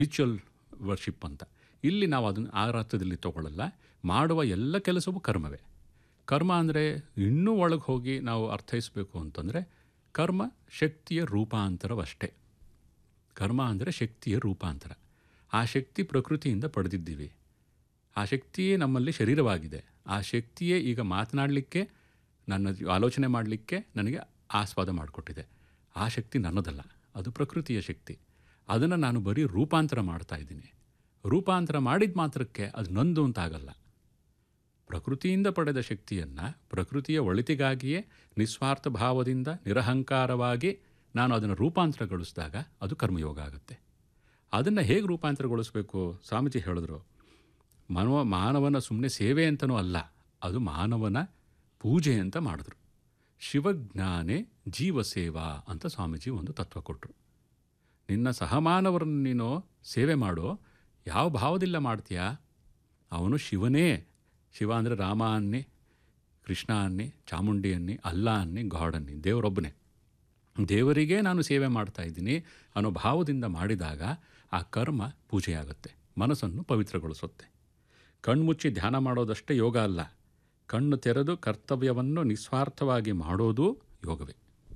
ritual worship ಅಂತ ಇಲ್ಲಿ ನಾವು ಅದನ್ನು ಆ ಅರ್ಥದಲ್ಲಿ ತಗೊಳ್ಳಲ್ಲ ಮಾಡುವ ಎಲ್ಲ ಕೆಲಸವೂ ಕರ್ಮವೇ ಕರ್ಮ ಅಂದರೆ ಇನ್ನೂ ಒಳಗೆ ಹೋಗಿ ನಾವು ಅರ್ಥೈಸಬೇಕು ಅಂತಂದರೆ ಕರ್ಮ ಶಕ್ತಿಯ ರೂಪಾಂತರವಷ್ಟೇ ಕರ್ಮ ಅಂದರೆ ಶಕ್ತಿಯ ರೂಪಾಂತರ ಆ ಶಕ್ತಿ ಪ್ರಕೃತಿಯಿಂದ ಪಡೆದಿದ್ದೀವಿ ಆ ಶಕ್ತಿಯೇ ನಮ್ಮಲ್ಲಿ ಶರೀರವಾಗಿದೆ ಆ ಶಕ್ತಿಯೇ ಈಗ ಮಾತನಾಡಲಿಕ್ಕೆ ನನ್ನ ಆಲೋಚನೆ ಮಾಡಲಿಕ್ಕೆ ನನಗೆ ಆಸ್ವಾದ ಮಾಡಿಕೊಟ್ಟಿದೆ ಆ ಶಕ್ತಿ ನನ್ನದಲ್ಲ ಅದು ಪ್ರಕೃತಿಯ ಶಕ್ತಿ ಅದನ್ನು ನಾನು ಬರೀ ರೂಪಾಂತರ ಮಾಡ್ತಾ ಇದ್ದೀನಿ ರೂಪಾಂತರ ಮಾಡಿದ ಮಾತ್ರಕ್ಕೆ ಅದು ನಂದು ಅಂತಾಗಲ್ಲ ಪ್ರಕೃತಿಯಿಂದ ಪಡೆದ ಶಕ್ತಿಯನ್ನು ಪ್ರಕೃತಿಯ ಒಳಿತಿಗಾಗಿಯೇ ನಿಸ್ವಾರ್ಥ ಭಾವದಿಂದ ನಿರಹಂಕಾರವಾಗಿ ನಾನು ಅದನ್ನು ರೂಪಾಂತರಗೊಳಿಸಿದಾಗ ಅದು ಕರ್ಮಯೋಗ ಆಗುತ್ತೆ ಅದನ್ನು ಹೇಗೆ ರೂಪಾಂತರಗೊಳಿಸಬೇಕು ಸ್ವಾಮೀಜಿ ಹೇಳಿದ್ರು ಮಾನವ ಮಾನವನ ಸುಮ್ಮನೆ ಸೇವೆ ಅಂತನೂ ಅಲ್ಲ ಅದು ಮಾನವನ ಪೂಜೆ ಅಂತ ಮಾಡಿದ್ರು ಶಿವಜ್ಞಾನೇ ಜೀವಸೇವಾ ಅಂತ ಸ್ವಾಮೀಜಿ ಒಂದು ತತ್ವ ಕೊಟ್ಟರು ನಿನ್ನ ಸಹಮಾನವರನ್ನು ನೀನು ಸೇವೆ ಮಾಡೋ ಯಾವ ಭಾವದಿಲ್ಲ ಮಾಡ್ತೀಯಾ ಅವನು ಶಿವನೇ ಶಿವ ಅಂದರೆ ರಾಮ ಅನ್ನಿ ಕೃಷ್ಣ ಅನ್ನಿ ಚಾಮುಂಡಿ ಅನ್ನಿ ಅಲ್ಲ ಅನ್ನಿ ಗಾಡ್ ಅನ್ನಿ ದೇವರೊಬ್ಬನೇ ದೇವರಿಗೆ ನಾನು ಸೇವೆ ಮಾಡ್ತಾ ಇದ್ದೀನಿ ಅನ್ನೋ ಭಾವದಿಂದ ಮಾಡಿದಾಗ ಆ ಕರ್ಮ ಪೂಜೆಯಾಗುತ್ತೆ ಮನಸ್ಸನ್ನು ಪವಿತ್ರಗೊಳಿಸುತ್ತೆ ಕಣ್ಮುಚ್ಚಿ ಧ್ಯಾನ ಮಾಡೋದಷ್ಟೇ ಯೋಗ ಅಲ್ಲ ಕಣ್ಣು ತೆರೆದು ಕರ್ತವ್ಯವನ್ನು ನಿಸ್ವಾರ್ಥವಾಗಿ ಮಾಡೋದು ಯೋಗವೇ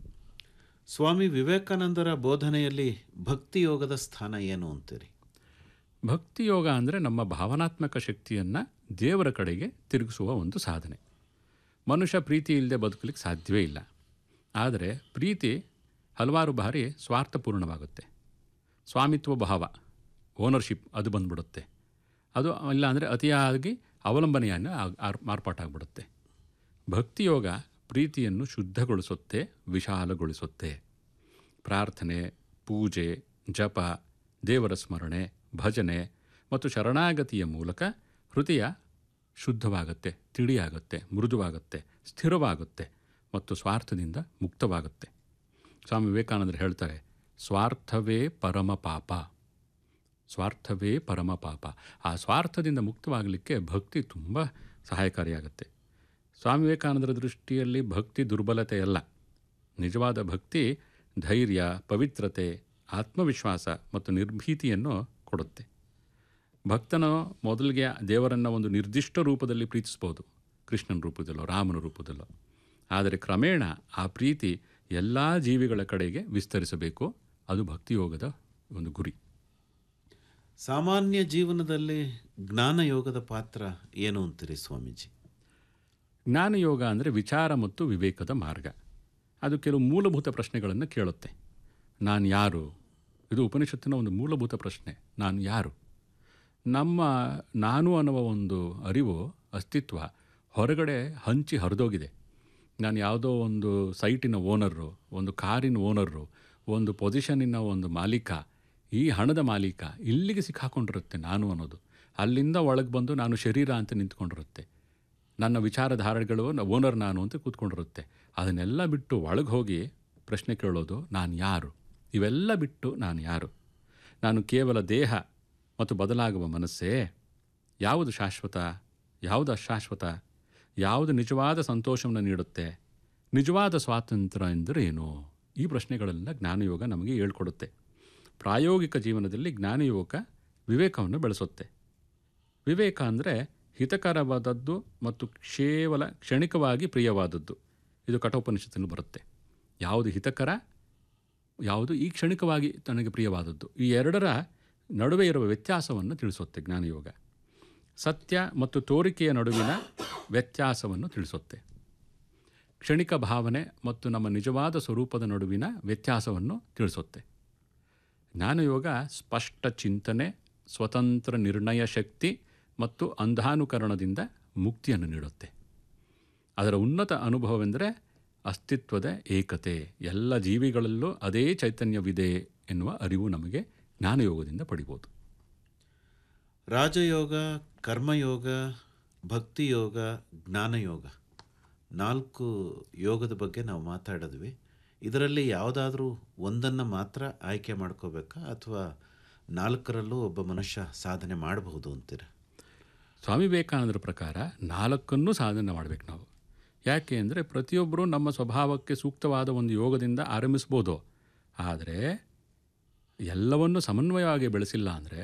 ಸ್ವಾಮಿ ವಿವೇಕಾನಂದರ ಬೋಧನೆಯಲ್ಲಿ ಭಕ್ತಿ ಯೋಗದ ಸ್ಥಾನ ಏನು ಅಂತೀರಿ ಭಕ್ತಿ ಯೋಗ ಅಂದರೆ ನಮ್ಮ ಭಾವನಾತ್ಮಕ ಶಕ್ತಿಯನ್ನು ದೇವರ ಕಡೆಗೆ ತಿರುಗಿಸುವ ಒಂದು ಸಾಧನೆ ಮನುಷ್ಯ ಪ್ರೀತಿ ಇಲ್ಲದೆ ಬದುಕಲಿಕ್ಕೆ ಸಾಧ್ಯವೇ ಇಲ್ಲ ಆದರೆ ಪ್ರೀತಿ ಹಲವಾರು ಬಾರಿ ಸ್ವಾರ್ಥಪೂರ್ಣವಾಗುತ್ತೆ ಸ್ವಾಮಿತ್ವ ಭಾವ ಓನರ್ಶಿಪ್ ಅದು ಬಂದ್ಬಿಡುತ್ತೆ ಅದು ಇಲ್ಲ ಅಂದರೆ ಅತಿಯಾಗಿ ಅವಲಂಬನೆಯನ್ನು ಆಗ್- ಆರ್- ಮಾರ್ಪಾಟಾಗ್ಬಿಡುತ್ತೆ ಭಕ್ತಿಯೋಗ ಪ್ರೀತಿಯನ್ನು ಶುದ್ಧಗೊಳಿಸುತ್ತೆ ವಿಶಾಲಗೊಳಿಸುತ್ತೆ ಪ್ರಾರ್ಥನೆ ಪೂಜೆ ಜಪ ದೇವರ ಸ್ಮರಣೆ ಭಜನೆ ಮತ್ತು ಶರಣಾಗತಿಯ ಮೂಲಕ ಹೃದಯ ಶುದ್ಧವಾಗುತ್ತೆ ತಿಳಿಯಾಗುತ್ತೆ ಮೃದುವಾಗುತ್ತೆ ಸ್ಥಿರವಾಗುತ್ತೆ ಮತ್ತು ಸ್ವಾರ್ಥದಿಂದ ಮುಕ್ತವಾಗುತ್ತೆ ಸ್ವಾಮಿ ವಿವೇಕಾನಂದರು ಹೇಳ್ತಾರೆ ಸ್ವಾರ್ಥವೇ ಪರಮ ಪಾಪ ಸ್ವಾರ್ಥವೇ ಪರಮ ಪಾಪ ಆ ಸ್ವಾರ್ಥದಿಂದ ಮುಕ್ತವಾಗಲಿಕ್ಕೆ ಭಕ್ತಿ ತುಂಬ ಸಹಾಯಕಾರಿಯಾಗುತ್ತೆ ಸ್ವಾಮಿ ವಿವೇಕಾನಂದರ ದೃಷ್ಟಿಯಲ್ಲಿ ಭಕ್ತಿ ದುರ್ಬಲತೆಯಲ್ಲ ನಿಜವಾದ ಭಕ್ತಿ ಧೈರ್ಯ ಪವಿತ್ರತೆ ಆತ್ಮವಿಶ್ವಾಸ ಮತ್ತು ನಿರ್ಭೀತಿಯನ್ನು ಕೊಡುತ್ತೆ ಭಕ್ತನು ಮೊದಲಿಗೆ ದೇವರನ್ನು ಒಂದು ನಿರ್ದಿಷ್ಟ ರೂಪದಲ್ಲಿ ಪ್ರೀತಿಸ್ಬೋದು ಕೃಷ್ಣನ ರೂಪದಲ್ಲೋ ರಾಮನ ರೂಪದಲ್ಲೋ ಆದರೆ ಕ್ರಮೇಣ ಆ ಪ್ರೀತಿ ಎಲ್ಲ ಜೀವಿಗಳ ಕಡೆಗೆ ವಿಸ್ತರಿಸಬೇಕು ಅದು ಭಕ್ತಿಯೋಗದ ಒಂದು ಗುರಿ ಸಾಮಾನ್ಯ ಜೀವನದಲ್ಲಿ ಜ್ಞಾನ ಯೋಗದ ಪಾತ್ರ ಏನು ಅಂತೀರಿ ಸ್ವಾಮೀಜಿ ಜ್ಞಾನಯೋಗ ಅಂದರೆ ವಿಚಾರ ಮತ್ತು ವಿವೇಕದ ಮಾರ್ಗ ಅದು ಕೆಲವು ಮೂಲಭೂತ ಪ್ರಶ್ನೆಗಳನ್ನು ಕೇಳುತ್ತೆ ನಾನು ಯಾರು ಇದು ಉಪನಿಷತ್ತಿನ ಒಂದು ಮೂಲಭೂತ ಪ್ರಶ್ನೆ ನಾನು ಯಾರು ನಮ್ಮ ನಾನು ಅನ್ನುವ ಒಂದು ಅರಿವು ಅಸ್ತಿತ್ವ ಹೊರಗಡೆ ಹಂಚಿ ಹರಿದೋಗಿದೆ ನಾನು ಯಾವುದೋ ಒಂದು ಸೈಟಿನ ಓನರು ಒಂದು ಕಾರಿನ ಓನರು ಒಂದು ಪೊಸಿಷನ್ನಿನ ಒಂದು ಮಾಲೀಕ ಈ ಹಣದ ಮಾಲೀಕ ಇಲ್ಲಿಗೆ ಸಿಕ್ಕಾಕೊಂಡಿರುತ್ತೆ ನಾನು ಅನ್ನೋದು ಅಲ್ಲಿಂದ ಒಳಗೆ ಬಂದು ನಾನು ಶರೀರ ಅಂತ ನಿಂತ್ಕೊಂಡಿರುತ್ತೆ ನನ್ನ ವಿಚಾರಧಾರೆಗಳು ಓನರ್ ನಾನು ಅಂತ ಕೂತ್ಕೊಂಡಿರುತ್ತೆ ಅದನ್ನೆಲ್ಲ ಬಿಟ್ಟು ಒಳಗೆ ಹೋಗಿ ಪ್ರಶ್ನೆ ಕೇಳೋದು ನಾನು ಯಾರು ಇವೆಲ್ಲ ಬಿಟ್ಟು ನಾನು ಯಾರು ನಾನು ಕೇವಲ ದೇಹ ಮತ್ತು ಬದಲಾಗುವ ಮನಸ್ಸೇ ಯಾವುದು ಶಾಶ್ವತ ಯಾವುದು ಅಶಾಶ್ವತ ಯಾವುದು ನಿಜವಾದ ಸಂತೋಷವನ್ನು ನೀಡುತ್ತೆ ನಿಜವಾದ ಸ್ವಾತಂತ್ರ್ಯ ಎಂದರೆ ಏನು ಈ ಪ್ರಶ್ನೆಗಳೆಲ್ಲ ಜ್ಞಾನಯೋಗ ನಮಗೆ ಹೇಳ್ಕೊಡುತ್ತೆ ಪ್ರಾಯೋಗಿಕ ಜೀವನದಲ್ಲಿ ಜ್ಞಾನಯೋಗ ವಿವೇಕವನ್ನು ಬೆಳೆಸುತ್ತೆ ವಿವೇಕ ಅಂದರೆ ಹಿತಕರವಾದದ್ದು ಮತ್ತು ಕೇವಲ ಕ್ಷಣಿಕವಾಗಿ ಪ್ರಿಯವಾದದ್ದು ಇದು ಕಠೋಪನಿಷತ್ತಿನಲ್ಲಿ ಬರುತ್ತೆ ಯಾವುದು ಹಿತಕರ ಯಾವುದು ಈ ಕ್ಷಣಿಕವಾಗಿ ತನಗೆ ಪ್ರಿಯವಾದದ್ದು ಈ ಎರಡರ ನಡುವೆ ಇರುವ ವ್ಯತ್ಯಾಸವನ್ನು ತಿಳಿಸುತ್ತೆ ಜ್ಞಾನಯೋಗ ಸತ್ಯ ಮತ್ತು ತೋರಿಕೆಯ ನಡುವಿನ ವ್ಯತ್ಯಾಸವನ್ನು ತಿಳಿಸುತ್ತೆ ಕ್ಷಣಿಕ ಭಾವನೆ ಮತ್ತು ನಮ್ಮ ನಿಜವಾದ ಸ್ವರೂಪದ ನಡುವಿನ ವ್ಯತ್ಯಾಸವನ್ನು ತಿಳಿಸುತ್ತೆ ಜ್ಞಾನಯೋಗ ಸ್ಪಷ್ಟ ಚಿಂತನೆ ಸ್ವತಂತ್ರ ನಿರ್ಣಯ ಶಕ್ತಿ ಮತ್ತು ಅಂಧಾನುಕರಣದಿಂದ ಮುಕ್ತಿಯನ್ನು ನೀಡುತ್ತೆ ಅದರ ಉನ್ನತ ಅನುಭವವೆಂದರೆ ಅಸ್ತಿತ್ವದ ಏಕತೆ ಎಲ್ಲ ಜೀವಿಗಳಲ್ಲೂ ಅದೇ ಚೈತನ್ಯವಿದೆ ಎನ್ನುವ ಅರಿವು ನಮಗೆ ಜ್ಞಾನಯೋಗದಿಂದ ಪಡಿಬೋದು ರಾಜಯೋಗ ಕರ್ಮಯೋಗ ಭಕ್ತಿಯೋಗ ಜ್ಞಾನಯೋಗ ನಾಲ್ಕು ಯೋಗದ ಬಗ್ಗೆ ನಾವು ಮಾತಾಡಿದ್ವಿ ಇದರಲ್ಲಿ ಯಾವುದಾದ್ರೂ ಒಂದನ್ನು ಮಾತ್ರ ಆಯ್ಕೆ ಮಾಡ್ಕೋಬೇಕಾ ಅಥವಾ ನಾಲ್ಕರಲ್ಲೂ ಒಬ್ಬ ಮನುಷ್ಯ ಸಾಧನೆ ಮಾಡಬಹುದು ಅಂತೀರ ಸ್ವಾಮಿ ವಿವೇಕಾನಂದರ ಪ್ರಕಾರ ನಾಲ್ಕನ್ನೂ ಸಾಧನೆ ಮಾಡಬೇಕು ನಾವು ಯಾಕೆ ಅಂದರೆ ಪ್ರತಿಯೊಬ್ಬರೂ ನಮ್ಮ ಸ್ವಭಾವಕ್ಕೆ ಸೂಕ್ತವಾದ ಒಂದು ಯೋಗದಿಂದ ಆರಂಭಿಸ್ಬೋದು ಆದರೆ ಎಲ್ಲವನ್ನು ಸಮನ್ವಯವಾಗಿ ಬೆಳೆಸಿಲ್ಲ ಅಂದರೆ